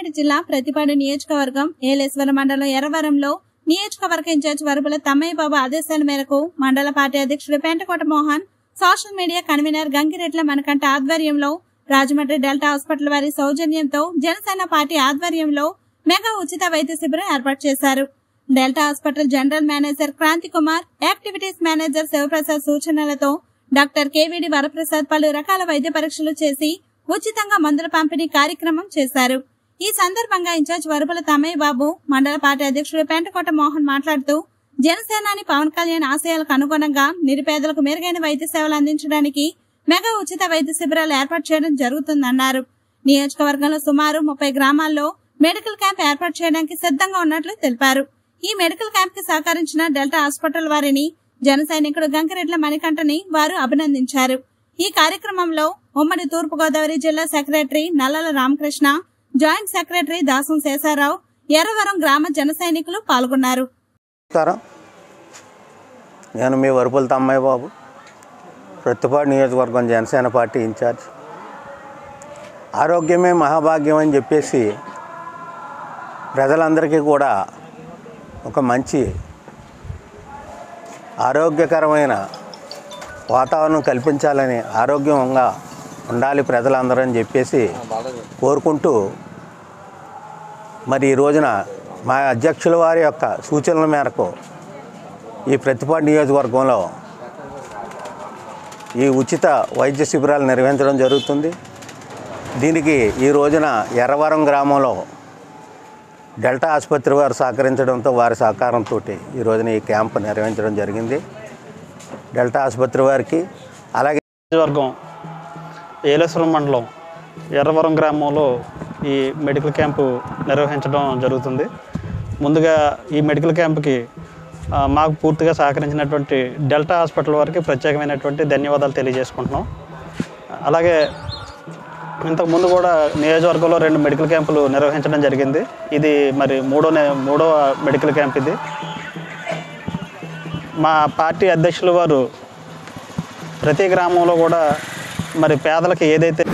రంగారెడ్డి జిల్లా ప్రతిపాడు నియోజకవర్గం ఏలేశ్వర మండలం ఎర్రవరంలో నియోజకవర్గ ఇన్ఛార్జ్ వరపుల తమ్మయ్య బాబు ఆదేశాల మేరకు మండల పార్టీ అధ్యక్షుడు Pentakota Mohan social media convener గంగిరెడ్ల మనకంట ఆధ్వర్యంలో రాజమండ్రి డెల్టా హాస్పిటల్ వారి సౌజన్యంతో జనసేన పార్టీ ఆధ్వర్యంలో మెగా ఉచిత వైద్య శిబిరం ఏర్పాటు చేశారు delta hospital general manager Kranthi Kumar activities manager Sivaprasad సూచనలతో డాక్టర్ కేవీడి వరప్రసాద్ పలు రకాల వైద్య పరీక్షలు చేసి ఉచితంగా మందుల పంపిణీ కార్యక్రమం చేశారు ఈ సందర్భంగా ఇన్ఛార్జ్ వరపుల తమ్మయ్య బాబు మండల పార్టీ అధ్యక్షుడు పెంటకోట మోహన్ మాట్లాడుతూ జనసేనాని పవన్ కళ్యాణ్ ఆశయాలకు అనుగుణంగా నిరుపేదలకు మెరుగైన వైద్య సేవలు అందించడానికి మెగా ఉచిత వైద్య శిబిరాలు ఏర్పాటు చేయడం జరుగుతుందన్నారు నియోజకవర్గంలో సుమారు ముప్పై గ్రామాల్లో మెడికల్ క్యాంప్ ఏర్పాటు చేయడానికి సిద్ధంగా ఉన్నట్లు తెలిపారు ఈ మెడికల్ క్యాంప్ కి సహకరించిన డెల్టా హాస్పిటల్ వారిని జన సైనికుడు గంకరెడ్ల మణికంఠని వారు అభినందించారు ఈ కార్యక్రమంలో ఉమ్మడి తూర్పుగోదావరి జిల్లా secretary Nallala Ramakrishna joint secretary Dasam Sesharao Erravaram గ్రామ జన సైనికులు పాల్గొన్నారు నమస్కారం నేను మీ వరుపుల తమ్మయ్య బాబు ప్రత్తిపాడు నియోజకవర్గం జనసేన పార్టీ ఇన్ఛార్జ్ ఆరోగ్యమే మహాభాగ్యం అని చెప్పేసి ప్రజలందరికీ కూడా ఒక మంచి ఆరోగ్యకరమైన వాతావరణం కల్పించాలని ఆరోగ్యంగా ఉండాలి ప్రజలందరూ అని చెప్పేసి కోరుకుంటూ మరి ఈ రోజున మా అధ్యక్షుల వారి యొక్క సూచనల మేరకు ఈ ప్రతిపాడు నియోజకవర్గంలో ఈ ఉచిత వైద్య శిబిరాలు నిర్వహించడం జరుగుతుంది దీనికి ఈ రోజున ఎర్రవరం గ్రామంలో డెల్టా ఆసుపత్రి వారు సహకరించడంతో వారి సహకారంతో ఈ రోజున ఈ క్యాంపు నిర్వహించడం జరిగింది డెల్టా ఆసుపత్రి వారికి అలాగే నియోజకవర్గం ఏలేశ్వరం మండలం ఎర్రవరం గ్రామంలో ఈ మెడికల్ క్యాంపు నిర్వహించడం జరుగుతుంది ముందుగా ఈ మెడికల్ క్యాంపుకి ఆ, మాకు పూర్తిగా సహకరించినటువంటి డెల్టా హాస్పిటల్ వారికి ప్రత్యేకమైనటువంటి ధన్యవాదాలు తెలియజేసుకుంటున్నాం అలాగే ఇంతకు ముందు కూడా నియోజకవర్గంలో రెండు మెడికల్ క్యాంపులు నిర్వహించడం జరిగింది ఇది మరి మూడో నే- మూడవ మెడికల్ క్యాంప్ ఇది మా పార్టీ అధ్యక్షుల వారు ప్రతి గ్రామంలో కూడా మరి పేదలకు ఏదైతే